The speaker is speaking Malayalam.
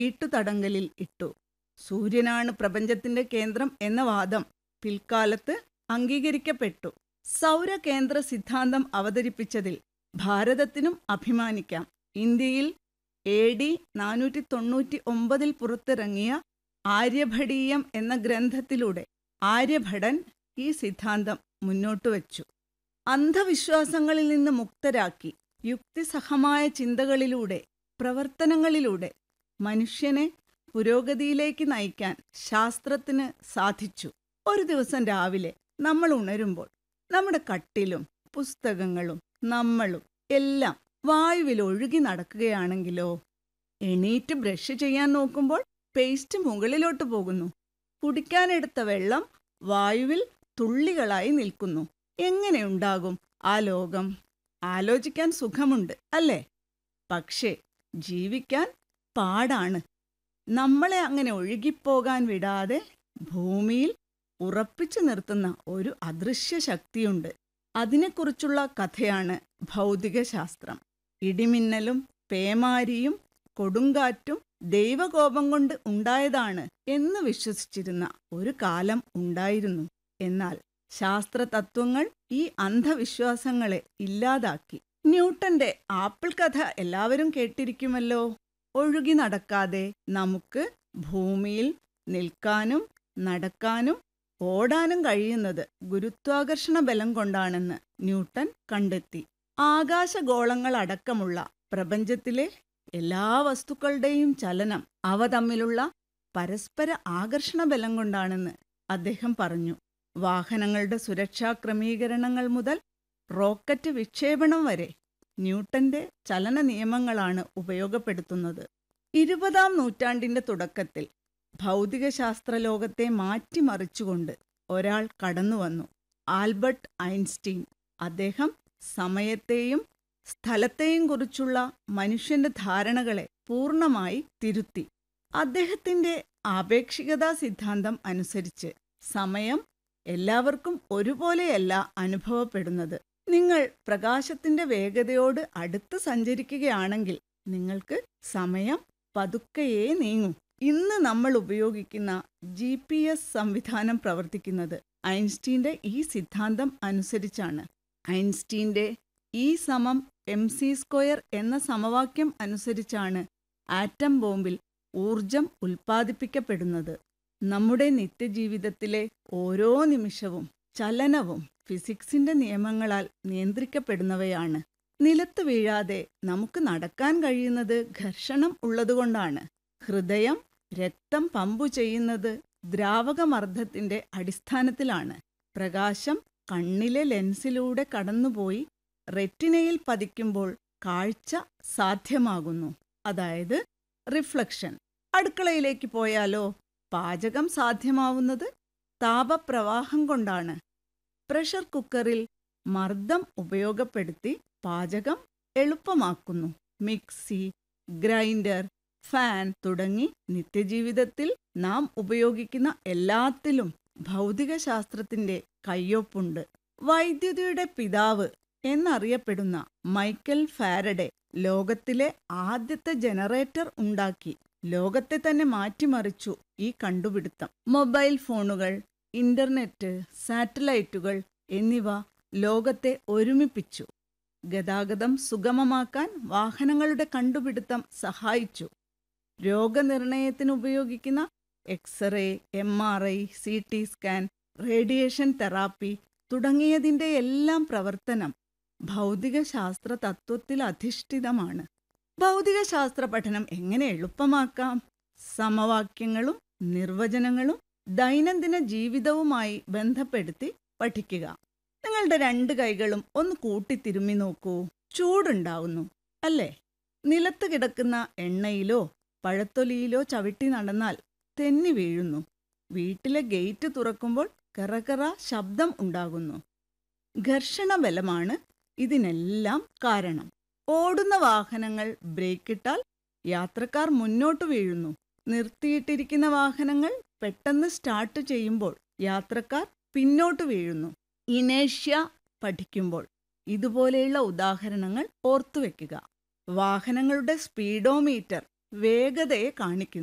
ഇട്ടുതടങ്കലിൽ ഇട്ടു സൂര്യനാണ് പ്രപഞ്ചത്തിന്റെ കേന്ദ്രം എന്ന വാദം പിൽക്കാലത്ത് അംഗീകരിക്കപ്പെട്ടു സൗരകേന്ദ്ര സിദ്ധാന്തം അവതരിപ്പിച്ചതിൽ ഭാരതത്തിനും അഭിമാനിക്കാം ഇന്ത്യയിൽ എ ഡി നാനൂറ്റി തൊണ്ണൂറ്റി ഒമ്പതിൽ പുറത്തിറങ്ങിയ ആര്യഭടീയം എന്ന ഗ്രന്ഥത്തിലൂടെ ആര്യഭടൻ ഈ സിദ്ധാന്തം മുന്നോട്ട് വച്ചു അന്ധവിശ്വാസങ്ങളിൽ നിന്ന് മുക്തരാക്കി യുക്തിസഹമായ ചിന്തകളിലൂടെ പ്രവർത്തനങ്ങളിലൂടെ മനുഷ്യനെ പുരോഗതിയിലേക്ക് നയിക്കാൻ ശാസ്ത്രത്തിന് സാധിച്ചു ഒരു ദിവസം രാവിലെ നമ്മൾ ഉണരുമ്പോൾ നമ്മുടെ കട്ടിലും പുസ്തകങ്ങളും നമ്മളും എല്ലാം വായുവിൽ ഒഴുകി നടക്കുകയാണെങ്കിലോ എണീറ്റ് ബ്രഷ് ചെയ്യാൻ നോക്കുമ്പോൾ പേസ്റ്റ് മുകളിലോട്ട് പോകുന്നു കുടിക്കാനെടുത്ത വെള്ളം വായുവിൽ തുള്ളികളായി നിൽക്കുന്നു എങ്ങനെയുണ്ടാകും ആ ലോകം ആലോചിക്കാൻ സുഖമുണ്ട് അല്ലേ പക്ഷേ ജീവിക്കാൻ പാടാണ് നമ്മളെ അങ്ങനെ ഒഴുകിപ്പോകാൻ വിടാതെ ഭൂമിയിൽ ഉറപ്പിച്ചു നിർത്തുന്ന ഒരു അദൃശ്യ ശക്തിയുണ്ട് അതിനെക്കുറിച്ചുള്ള കഥയാണ് ഭൗതികശാസ്ത്രം ഇടിമിന്നലും പേമാരിയും കൊടുങ്കാറ്റും ദൈവകോപം കൊണ്ട് ഉണ്ടായതാണ് എന്ന് വിശ്വസിച്ചിരുന്ന ഒരു കാലം ഉണ്ടായിരുന്നു എന്നാൽ ശാസ്ത്ര തത്വങ്ങൾ ഈ അന്ധവിശ്വാസങ്ങളെ ഇല്ലാതാക്കി ന്യൂട്ടന്റെ ആപ്പിൾ കഥ എല്ലാവരും കേട്ടിരിക്കുമല്ലോ ഒഴുകി നടക്കാതെ നമുക്ക് ഭൂമിയിൽ നിൽക്കാനും നടക്കാനും ഓടാനും കഴിയുന്നത് ഗുരുത്വാകർഷണ ബലം കൊണ്ടാണെന്ന് ന്യൂട്ടൻ കണ്ടെത്തി ആകാശഗോളങ്ങളടക്കമുള്ള പ്രപഞ്ചത്തിലെ എല്ലാ വസ്തുക്കളുടെയും ചലനം അവ തമ്മിലുള്ള പരസ്പര ആകർഷണ ബലം കൊണ്ടാണെന്ന് അദ്ദേഹം പറഞ്ഞു വാഹനങ്ങളുടെ സുരക്ഷാ ക്രമീകരണങ്ങൾ മുതൽ റോക്കറ്റ് വിക്ഷേപണം വരെ ന്യൂട്ടന്റെ ചലന നിയമങ്ങളാണ് ഉപയോഗപ്പെടുത്തുന്നത് ഇരുപതാം നൂറ്റാണ്ടിന്റെ തുടക്കത്തിൽ ഭൗതികശാസ്ത്ര ലോകത്തെ മാറ്റിമറിച്ചുകൊണ്ട് ഒരാൾ കടന്നുവന്നു ആൽബർട്ട് ഐൻസ്റ്റീൻ അദ്ദേഹം സമയത്തെയും സ്ഥലത്തെയും കുറിച്ചുള്ള മനുഷ്യന്റെ ധാരണകളെ പൂർണ്ണമായി തിരുത്തി അദ്ദേഹത്തിന്റെ ആപേക്ഷികതാ സിദ്ധാന്തം അനുസരിച്ച് സമയം എല്ലാവർക്കും ഒരുപോലെയല്ല അനുഭവപ്പെടുന്നത് നിങ്ങൾ പ്രകാശത്തിന്റെ വേഗതയോട് അടുത്ത് സഞ്ചരിക്കുകയാണെങ്കിൽ നിങ്ങൾക്ക് സമയം പതുക്കെയേ നീങ്ങൂ ഇന്ന് നമ്മൾ ഉപയോഗിക്കുന്ന ജി പി എസ് സംവിധാനം പ്രവർത്തിക്കുന്നത് ഐൻസ്റ്റീന്റെ ഈ സിദ്ധാന്തം അനുസരിച്ചാണ് ഐൻസ്റ്റീന്റെ ഇ സമം എം സി സ്ക്വയർ എന്ന സമവാക്യം അനുസരിച്ചാണ് ആറ്റം ബോംബിൽ ഊർജം ഉൽപ്പാദിപ്പിക്കപ്പെടുന്നത് നമ്മുടെ നിത്യജീവിതത്തിലെ ഓരോ നിമിഷവും ചലനവും ഫിസിക്സിന്റെ നിയമങ്ങളാൽ നിയന്ത്രിക്കപ്പെടുന്നവയാണ് നിലത്ത് വീഴാതെ നമുക്ക് നടക്കാൻ കഴിയുന്നത് ഘർഷണം ഉള്ളതുകൊണ്ടാണ് ഹൃദയം രക്തം പമ്പു ചെയ്യുന്നത് ദ്രാവകമർദ്ദത്തിന്റെ അടിസ്ഥാനത്തിലാണ് പ്രകാശം കണ്ണിലെ ലെൻസിലൂടെ കടന്നുപോയി റെറ്റിനയിൽ പതിക്കുമ്പോൾ കാഴ്ച സാധ്യമാകുന്നു അതായത് റിഫ്ലക്ഷൻ അടുക്കളയിലേക്ക് പോയാലോ പാചകം സാധ്യമാവുന്നത് താപപ്രവാഹം കൊണ്ടാണ് പ്രഷർ കുക്കറിൽ മർദ്ദം ഉപയോഗപ്പെടുത്തി പാചകം എളുപ്പമാക്കുന്നു മിക്സി ഗ്രൈൻഡർ ഫാൻ തുടങ്ങി നിത്യജീവിതത്തിൽ നാം ഉപയോഗിക്കുന്ന എല്ലാത്തിലും ഭൗതികശാസ്ത്രത്തിന്റെ കയ്യൊപ്പുണ്ട് വൈദ്യുതിയുടെ പിതാവ് എന്നറിയപ്പെടുന്ന മൈക്കൽ ഫാരഡെ ലോകത്തിലെ ആദ്യത്തെ ജനറേറ്റർ ഉണ്ടാക്കി ലോകത്തെ തന്നെ മാറ്റിമറിച്ചു ഈ കണ്ടുപിടുത്തം മൊബൈൽ ഫോണുകൾ ഇന്റർനെറ്റ് സാറ്റലൈറ്റുകൾ എന്നിവ ലോകത്തെ ഒരുമിപ്പിച്ചു ഗതാഗതം സുഗമമാക്കാൻ വാഹനങ്ങളുടെ കണ്ടുപിടുത്തം സഹായിച്ചു രോഗനിർണയത്തിന് ഉപയോഗിക്കുന്ന x ray M R I C T scan radiation therapy തുടങ്ങിയതിൻ്റെ എല്ലാം പ്രവർത്തനം ഭൗതികശാസ്ത്ര തത്വത്തിൽ അധിഷ്ഠിതമാണ് ഭൗതികശാസ്ത്ര പഠനം എങ്ങനെ എളുപ്പമാക്കാം സമവാക്യങ്ങളും നിർവചനങ്ങളും ദൈനംദിന ജീവിതവുമായി ബന്ധപ്പെടുത്തി പഠിക്കുക നിങ്ങളുടെ രണ്ട് കൈകളും ഒന്ന് കൂട്ടി തിരുമ്മി നോക്കൂ ചൂടുണ്ടാവുന്നു അല്ലേ നിലത്ത് കിടക്കുന്ന എണ്ണയിലോ പഴത്തൊലിയിലോ ചവിട്ടി നടന്നാൽ തെന്നി വീഴുന്നു വീട്ടിലെ ഗേറ്റ് തുറക്കുമ്പോൾ കറകറ ശബ്ദം ഉണ്ടാകുന്നു ഘർഷണബലമാണ് ഇതിനെല്ലാം കാരണം ഓടുന്ന വാഹനങ്ങൾ ബ്രേക്കിട്ടാൽ യാത്രക്കാർ മുന്നോട്ട് വീഴുന്നു നിർത്തിയിട്ടിരിക്കുന്ന വാഹനങ്ങൾ പെട്ടെന്ന് സ്റ്റാർട്ട് ചെയ്യുമ്പോൾ യാത്രക്കാർ പിന്നോട്ട് വീഴുന്നു ഇനേഷ്യ പഠിക്കുമ്പോൾ ഇതുപോലെയുള്ള ഉദാഹരണങ്ങൾ ഓർത്തുവെക്കുക വാഹനങ്ങളുടെ സ്പീഡോമീറ്റർ വേഗതയെ കാണിക്കുന്നു